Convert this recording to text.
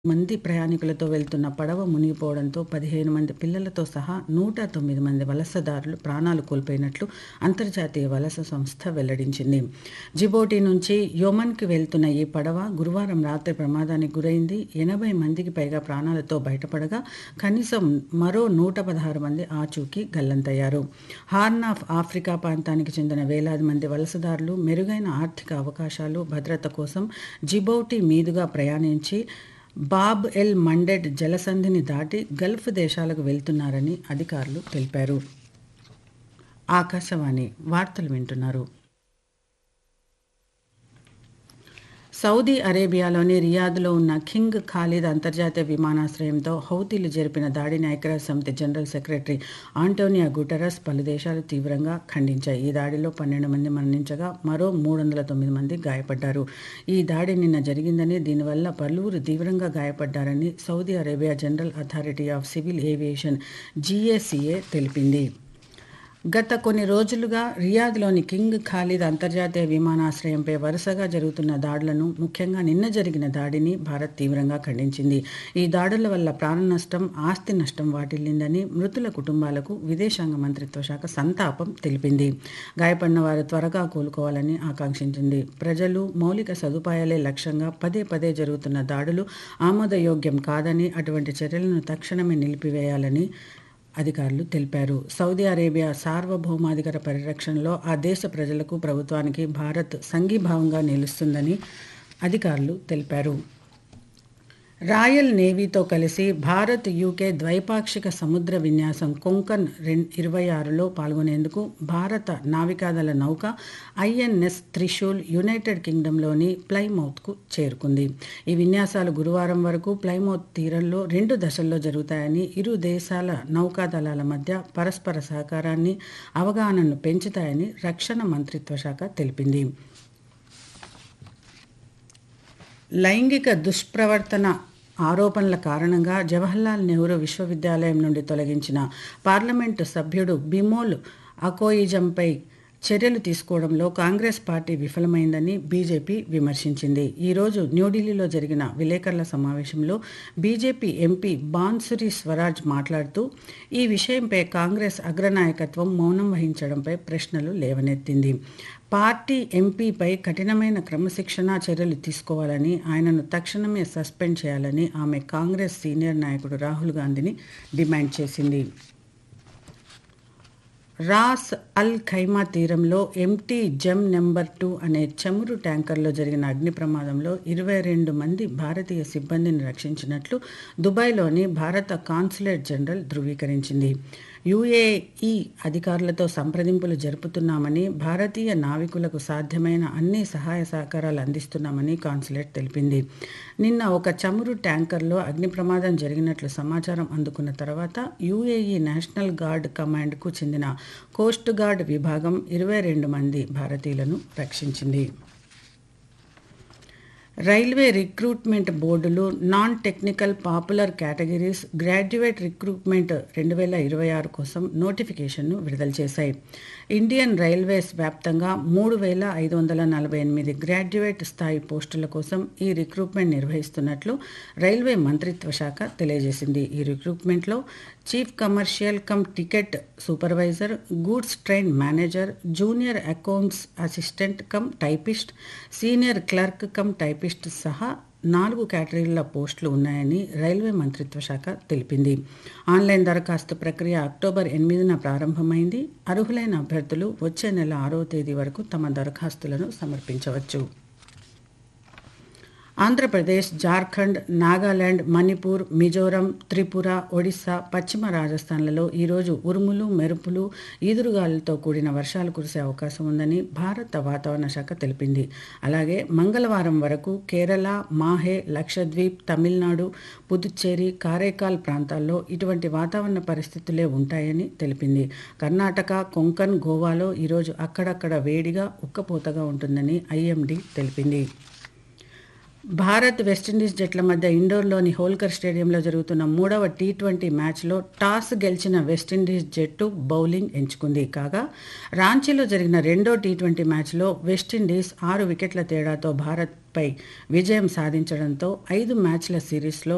మంది ప్రయాణికులతో వెళ్తున్న పడవ మునిగిపోవడంతో పదిహేను మంది పిల్లలతో సహా నూట తొమ్మిది మంది వలసదారులు ప్రాణాలు కోల్పోయినట్లు అంతర్జాతీయ వలస సంస్థ వెల్లడించింది జిబోటి నుంచి యొమన్కి వెళ్తున్న ఈ పడవ గురువారం రాత్రి ప్రమాదానికి గురైంది ఎనభై మందికి పైగా ప్రాణాలతో బయటపడగా కనీసం మరో నూట పదహారు మంది ఆచూకీ గల్లంతయ్యారు హార్న్ ఆఫ్ ఆఫ్రికా ప్రాంతానికి చెందిన వేలాది మంది వలసదారులు మెరుగైన ఆర్థిక అవకాశాలు భద్రత కోసం జిబౌటి మీదుగా ప్రయాణించి బాబ్ ఎల్ మండెడ్ జలసంధిని దాటి గల్ఫ్ దేశాలకు వెళ్తున్నారని అధికారులు తెలిపారు ఆకాశవాణి వార్తలు వింటున్నారు సౌదీ అరేబియాలోని రియాద్లో ఉన్న కింగ్ ఖాలిద్ అంతర్జాతీయ విమానాశ్రయంతో హౌతీలు జరిపిన దాడిని ఐక్యరాజ్య సమితి జనరల్ సెక్రటరీ ఆంటోనియా గుటరస్ పలు దేశాలు తీవ్రంగా ఖండించాయి ఈ దాడిలో పన్నెండు మంది మరణించగా మరో మూడు వందల తొమ్మిది మంది గాయపడ్డారు ఈ దాడి నిన్న జరిగిందని దీనివల్ల పలువురు తీవ్రంగా గాయపడ్డారని Saudi Arabia general authority of civil aviation GACA తెలిపింది గత కొన్ని రోజులుగా రియాద్లోని కింగ్ ఖాలిద్ అంతర్జాతీయ విమానాశ్రయంపై వరుసగా జరుగుతున్న దాడులను ముఖ్యంగా నిన్న జరిగిన దాడిని భారత్ తీవ్రంగా ఖండించింది ఈ దాడుల వల్ల ప్రాణ నష్టం ఆస్తి నష్టం వాటిల్లిందని మృతుల కుటుంబాలకు విదేశాంగ మంత్రిత్వ శాఖ సంతాపం తెలిపింది గాయపడిన వారు త్వరగా కోలుకోవాలని ఆకాంక్షించింది ప్రజలు మౌలిక సదుపాయాలే లక్ష్యంగా పదే పదే జరుగుతున్న దాడులు ఆమోదయోగ్యం కాదని అటువంటి చర్యలను తక్షణమే నిలిపివేయాలని అధికారులు తెలిపారు సౌదీ అరేబియా సార్వభౌమాధికార పరిరక్షణలో ఆ దేశ ప్రజలకు ప్రభుత్వానికి భారత్ సంఘీభావంగా నిలుస్తుందని అధికారులు తెలిపారు రాయల్ నేవీతో కలిసి భారత్ యూకే ద్వైపాక్షిక సముద్ర విన్యాసం కొంకన్ రెం ఇరవై ఆరులో పాల్గొనేందుకు భారత నావికాదళ నౌక ఐఎన్ఎస్ త్రిశూల్ యునైటెడ్ కింగ్డమ్లోని ప్లైమౌత్కు చేరుకుంది ఈ విన్యాసాలు గురువారం వరకు ప్లైమౌత్ తీరంలో రెండు దశల్లో జరుగుతాయని ఇరు దేశాల నౌకాదళాల మధ్య పరస్పర సహకారాన్ని అవగాహనను పెంచుతాయని రక్షణ మంత్రిత్వ శాఖ తెలిపింది లైంగిక దుష్ప్రవర్తన ఆరోపణల కారణంగా జవహర్లాల్ నెహ్రూ విశ్వవిద్యాలయం నుండి తొలగించిన పార్లమెంటు సభ్యుడు బిమోల్ అకోయిజంపై చర్యలు తీసుకోవడంలో కాంగ్రెస్ పార్టీ విఫలమైందని బీజేపీ విమర్శించింది ఈరోజు న్యూఢిల్లీలో జరిగిన విలేకరుల సమావేశంలో బీజేపీ ఎంపీ బాన్సురి స్వరాజ్ మాట్లాడుతూ ఈ విషయంపై కాంగ్రెస్ అగ్రనాయకత్వం మౌనం వహించడంపై ప్రశ్నలు లేవనెత్తింది పార్టీ ఎంపీపై కఠినమైన క్రమశిక్షణా చర్యలు తీసుకోవాలని ఆయనను తక్షణమే సస్పెండ్ చేయాలని ఆమె కాంగ్రెస్ సీనియర్ నాయకుడు రాహుల్ గాంధీని డిమాండ్ చేసింది రాస్ అల్ ఖైమా తీరంలో ఎంటీ జమ్ నెంబర్ టూ అనే చమురు ట్యాంకర్లో జరిగిన అగ్ని ప్రమాదంలో ఇరవై రెండు మంది భారతీయ సిబ్బందిని రక్షించినట్లు దుబాయ్లోని భారత కాన్సులేట్ జనరల్ ధృవీకరించింది యుఏఈ అధికారులతో సంప్రదింపులు జరుపుతున్నామని భారతీయ నావికులకు సాధ్యమైన అన్ని సహాయ సహకారాలు అందిస్తున్నామని కాన్సులేట్ తెలిపింది నిన్న ఒక చమురు ట్యాంకర్లో అగ్ని ప్రమాదం జరిగినట్లు సమాచారం అందుకున్న తర్వాత యుఏఈ నేషనల్ గార్డ్ కమాండ్కు చెందిన కోస్ట్ గార్డ్ విభాగం ఇరవై రెండు మంది భారతీయులను రక్షించింది రైల్వే రిక్రూట్మెంట్ బోర్డులు non technical popular categories graduate recruitment రెండు వేల ఇరవై ఆరు కోసం నోటిఫికేషన్ను విడుదల చేశాయి ఇండియన్ రైల్వేస్ వ్యాప్తంగా మూడు వేల ఐదు వందల నలభై ఎనిమిది గ్రాడ్యుయేట్ స్థాయి పోస్టుల కోసం ఈ రిక్రూట్మెంట్ నిర్వహిస్తున్నట్లు రైల్వే మంత్రిత్వ శాఖ తెలియజేసింది ఈ రిక్రూట్మెంట్లో chief commercial cum ticket supervisor goods train manager junior accounts assistant cum typist senior clerk cum typist సహా నాలుగు కేటగిరీల పోస్టులు ఉన్నాయని రైల్వే మంత్రిత్వ శాఖ తెలిపింది ఆన్లైన్ దరఖాస్తు ప్రక్రియ అక్టోబర్ ఎనిమిదిన ప్రారంభమైంది అర్హులైన అభ్యర్థులు వచ్చే నెల ఆరో తేదీ వరకు తమ దరఖాస్తులను సమర్పించవచ్చు ఆంధ్రప్రదేశ్ జార్ఖండ్ నాగాలాండ్ మణిపూర్ మిజోరం త్రిపుర ఒడిశా పశ్చిమ రాజస్థాన్లలో ఈరోజు ఉరుములు మెరుపులు ఈదురుగాలులతో కూడిన వర్షాలు కురిసే అవకాశం ఉందని భారత వాతావరణ శాఖ తెలిపింది అలాగే మంగళవారం వరకు కేరళ మాహే లక్షద్వీప్ తమిళనాడు పుదుచ్చేరి కారైకాల్ ప్రాంతాల్లో ఇటువంటి వాతావరణ పరిస్థితులే ఉంటాయని తెలిపింది కర్ణాటక కొంకన్ గోవాలో ఈరోజు అక్కడక్కడ వేడిగా ఉక్కపోతగా ఉంటుందని ఐఎండీ తెలిపింది భారత్ వెస్టిండీస్ జట్ల మధ్య ఇండోర్లోని హోల్కర్ స్టేడియంలో జరుగుతున్న మూడవ టీ ట్వంటీ మ్యాచ్లో టాస్ గెలిచిన వెస్టిండీస్ జట్టు బౌలింగ్ ఎంచుకుంది కాగా రాంచీలో జరిగిన రెండో టీ ట్వంటీ మ్యాచ్లో వెస్టిండీస్ ఆరు వికెట్ల తేడాతో భారత్పై విజయం సాధించడంతో ఐదు మ్యాచ్ల సిరీస్లో